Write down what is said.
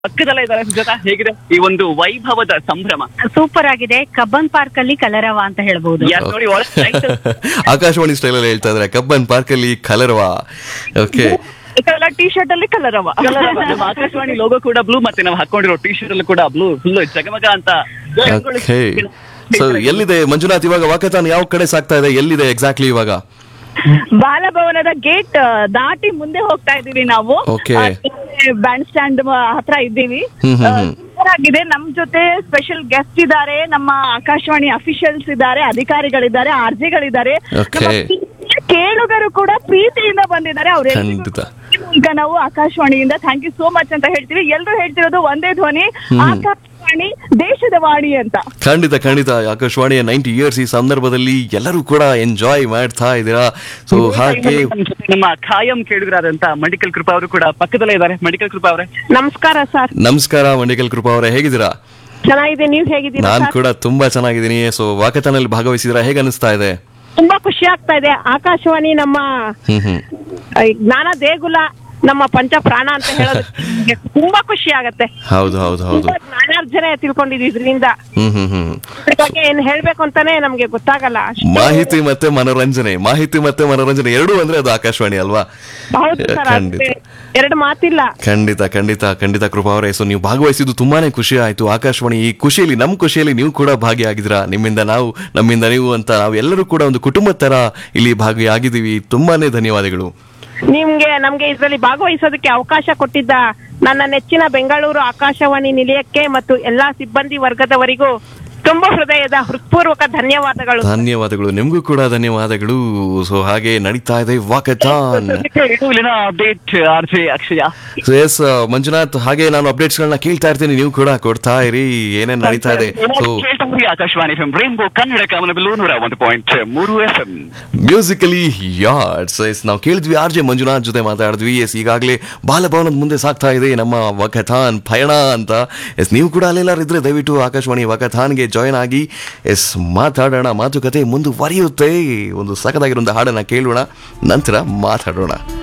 ಪಕ್ಕದಲ್ಲೇ ಇದ್ದಾರೆ ಸುಜಾತ ಹೇಗಿದೆ ಈ ಒಂದು ವೈಭವದ ಸಂಭ್ರಮ ಸೂಪರ್ ಆಗಿದೆ ಕಬ್ಬನ್ ಪಾರ್ಕ್ ಅಲ್ಲಿ ಕಲರವ ಅಂತ ಹೇಳ್ಬಹುದು ಯಾರ್ ನೋಡಿ ಒಳಗೆ title. ಆಕಾಶವಾಣಿ ಸ್ಟೈಲ್ ಅಲ್ಲಿ ಹೇಳ್ತಾ ಇದ್ರೆ ಕಬ್ಬನ್ ಪಾರ್ಕ್ ಅಲ್ಲಿ ಕಲರ್ವಾ ಓಕೆ ಟಿ ಶರ್ಟ್ ಅಲ್ಲಿ ಕಲರವ ನಮ್ಮ ಆಕಾಶವಾಣಿ ಲೋಗೋ ಕೂಡ ಬ್ಲೂ ಮತ್ತೆ ನಾವು ಹಾಕೊಂಡಿರೋ ಟಿ ಶರ್ಟ್ ಅಲ್ಲೂ ಕೂಡ ಬ್ಲೂ ಫುಲ್ ಜಗಮಗ ಅಂತ ಓಕೆ ಸೊ ಎಲ್ಲಿದೆ ಮಂಜುನಾಥ್ ಇವಾಗ ವಾಕತಾನ್ ಯಾವ ಕಡೆ ಸಾಕ್ತಾ ಇದೆ ಎಲ್ಲಿದೆ ಎಕ್ಸಾಕ್ಟ್ಲಿ ಇವಾಗ ಬಾಲಭವನದ ಗೇಟ್ ದಾಟಿ ಮುಂದೆ ಹೋಗ್ತಾ ಇದೀವಿ ನಾವು Okay. ಬ್ಯಾಂಡ್ ಸ್ಟ್ಯಾಂಡ್ ಹತ್ರ ಇದ್ದೀವಿ ಹ್ಮ್, ಹ್ಮ್, ಆ, ಹ್ಮ್. super ಆಗಿದೆ ನಮ್ ಜೊತೆ ಸ್ಪೆಷಲ್ ಗೆಸ್ಟ್ ಇದ್ದಾರೆ ನಮ್ಮ ಆಕಾಶವಾಣಿ ಅಫಿಷಿಯಲ್ಸ್ ಇದ್ದಾರೆ ಅಧಿಕಾರಿಗಳಿದ್ದಾರೆ ಆರ್ಜಿಗಳಿದ್ದಾರೆ Okay. ಕೇಳುಗರು ಕೂಡ ಪ್ರೀತಿಯಿಂದ ಬಂದಿದ್ದಾರೆ ಅವ್ರೆಲ್ಲರಿಗೂ ಖಂಡಿತ. ಈಗ ನಾವು ಆಕಾಶವಾಣಿಯಿಂದ ಥ್ಯಾಂಕ್ ಯು ಸೋ ಮಚ್ ಅಂತ ಹೇಳ್ತೀವಿ ಎಲ್ಲರೂ ಹೇಳ್ತಿರೋದು ಒಂದೇ ಧ್ವನಿ ಆಕಾಶವಾಣಿ ದೇಶದ ವಾಣಿ ಅಂತ ಖಂಡಿತ ಖಂಡಿತ ಆಕಾಶವಾಣಿಯ ನೈಂಟಿ ಇಯರ್ಸ್ ಈ ಸಂದರ್ಭದಲ್ಲಿ ಎಲ್ಲರೂ ಕೂಡ ಎಂಜಾಯ್ ಮಾಡ್ತಾ ಇದ್ದೀರಾ ಸೊ ಹಾಗೆ ನಮ್ಮ ಖಾಯಂ ಕೇಳಿದ್ರಾದಂತ ಮಡಿಕಲ್ ಕೃಪಾ ಅವರು ಕೂಡ ಪಕ್ಕದಲ್ಲೇ ಇದ್ದಾರೆ ಮಡಿಕಲ್ ಕೃಪಾ ಅವರೇ ನಮಸ್ಕಾರ ಸರ್ ನಮಸ್ಕಾರ ಮಂಡಿಕಲ್ ಕೃಪಾ ಅವರೇ ಹೇಗಿದ್ದೀರಾ ಚೆನ್ನಾಗಿದೆ ನೀವ್ ಹೇಗಿದ್ದೀರಾ ನಾನ್ ಸರ್? ಕೂಡ ತುಂಬಾ ಚೆನ್ನಾಗಿದ್ದೀನಿ ಸೊ ವಾಕತಾನಲ್ಲಿ ಭಾಗವಹಿಸಿದ್ರ ಹೇಗೆ ಅನಿಸ್ತಾ ಇದೆ ತುಂಬಾ ಖುಷಿ ಆಗ್ತಾ ಇದೆ ಆಕಾಶವಾಣಿ ನಮ್ಮ ಹ್ಮ್ ಹ್ಮ್ ಆ, ಜ್ಞಾನ ದೇಗುಲ ನಮ್ಮ ಪಂಚ ಪ್ರಾಣ ಅಂತ ಹೇಳೋದಕ್ಕೆ ನಮ್ಗೆ ತುಂಬಾ ಖುಷಿ ಆಗತ್ತೆ ಹೌದು ಹೌದು ಹೌದು ತುಂಬಾ ಜ್ಞಾನಾರ್ಜನೆ ತಿಳ್ಕೊಂಡಿದ್ವಿ ಇದರಿಂದ ಹ್ಮ್ ಹ್ಮ್ ಹ್ಮ್ ಇದ್ರ ಬಗ್ಗೆ ಏನ್ ಹೇಳ್ಬೇಕು ಅಂತಾನೆ ನಮ್ಗೆ ಗೊತ್ತಾಗಲ್ಲ ಅಷ್ಟು- ಮಾಹಿತಿ ಮತ್ತೆ ಮನೋರಂಜನೆ ಮಾಹಿತಿ ಮತ್ತೆ ಮನೋರಂಜನೆ ಎರಡೂ ಅಂದ್ರೆ ಅದು ಆಕಾಶವಾಣಿ ಅಲ್ವಾ ಹೌದು ಸರ್ ಖಂಡಿತ ಎರಡು ಮಾತಿಲ್ಲ ಖಂಡಿತ ಖಂಡಿತ ಖಂಡಿತ ಕೃಪಾ ಅವರೇ ಸೊ ನೀವು ಭಾಗವಹಿಸಿದ್ದು ತುಂಬಾನೇ ಖುಷಿ ಆಯ್ತು ಆಕಾಶವಾಣಿ ಈ ಖುಷಿಯಲ್ಲಿ ನಮ್ಮ ಖುಷಿಯಲ್ಲಿ ನೀವು ಕೂಡ ಭಾಗಿಯಾಗಿದ್ದೀರಾ ನಿಮ್ಮಿಂದ ನಾವು ನಮ್ಮಿಂದ ನೀವು ಅಂತ ನಾವು ಎಲ್ಲರೂ ಕೂಡ ಒಂದು ಕುಟುಂಬದ ತರ ಇಲ್ಲಿ ಭಾಗಿಯಾಗಿದ್ದೀವಿ ತುಂಬಾನೇ ಧನ್ಯವಾದಗಳು ನಿಮ್ಗೆ ನಮ್ಗೆ ಇದರಲ್ಲಿ ಭಾಗವಹಿಸೋದಕ್ಕೆ ಅವಕಾಶ ಕೊಟ್ಟಿದ್ದ ನನ್ನ ನೆಚ್ಚಿನ ಬೆಂಗಳೂರು ಆಕಾಶವಾಣಿ ನಿಲಯಕ್ಕೆ ಮತ್ತು ಎಲ್ಲಾ ಸಿಬ್ಬಂದಿ ವರ್ಗದವರಿಗೂ ತುಂಬಾ ಹೃದಯದ ಹೃತ್ಪೂರ್ವಕ ಧನ್ಯವಾದಗಳು ಧನ್ಯವಾದಗಳು ನಿಮಗೂ ಕೂಡ ಧನ್ಯವಾದಗಳು ಸೊ ಹಾಗೆ ನಡೀತಾ ಇದೆ ವಾಕಥಾನ್ ಇದು ಇಲ್ಲಿನ update R J Akshaya S Manjunath ಹಾಗೆ ನಾನು ಅಪ್ಡೇಟ್ಸ್ ಗಳನ್ನ ಕೇಳ್ತಾ ಇರ್ತೀನಿ ನೀವು ಕೂಡ ಕೊಡ್ತಾ ಇರಿ ಏನೇನ್ ನಡೀತಾ ಇದೆ ಸೊ ಕೇಳ್ತಾ ಹೋಗಿ ಆಕಾಶವಾಣಿ ಎಫ್ ರೇನ್ಬೋ ಕನ್ನಡ ಕಾಮನಬಿಲ್ಲು ನೂರ ಒಂದು ಪಾಯಿಂಟ್ ಮೂರು F M musically yours S ನಾವು ಕೇಳಿದ್ವಿ ಆರ್ ಜೆ ಮಂಜುನಾಥ್ ಜೊತೆ ಮಾತಾಡಿದ್ವಿ ಎಸ್ ಈಗಾಗಲೇ ಬಾಲಭವನದ ಮುಂದೆ ಸಾಗ್ತಾ ಇದೆ ನಮ್ಮ ವಕಥಾನ್ ಪಯಣ ಅಂತ ಎಸ್ ನೀವು ಕೂಡ ಅಲ್ಲೆಲ್ಲಾರು ಇದ್ರೆ ದಯವಿಟ್ಟು ಆಕಾಶವಾಣಿ ವಕಥಾನ್ಗೆ ಜಾಯ್ನ್ ಆಗಿ ಎಸ್ ಮಾತಾಡೋಣ ಮಾತುಕತೆ ಮುಂದುವರಿಯುತ್ತೆ ಒಂದು ಸಖದಾಗಿರೋ ಒಂದು ಹಾಡನ್ನ ಕೇಳೋಣ ನಂತರ ಮಾತಾಡೋಣ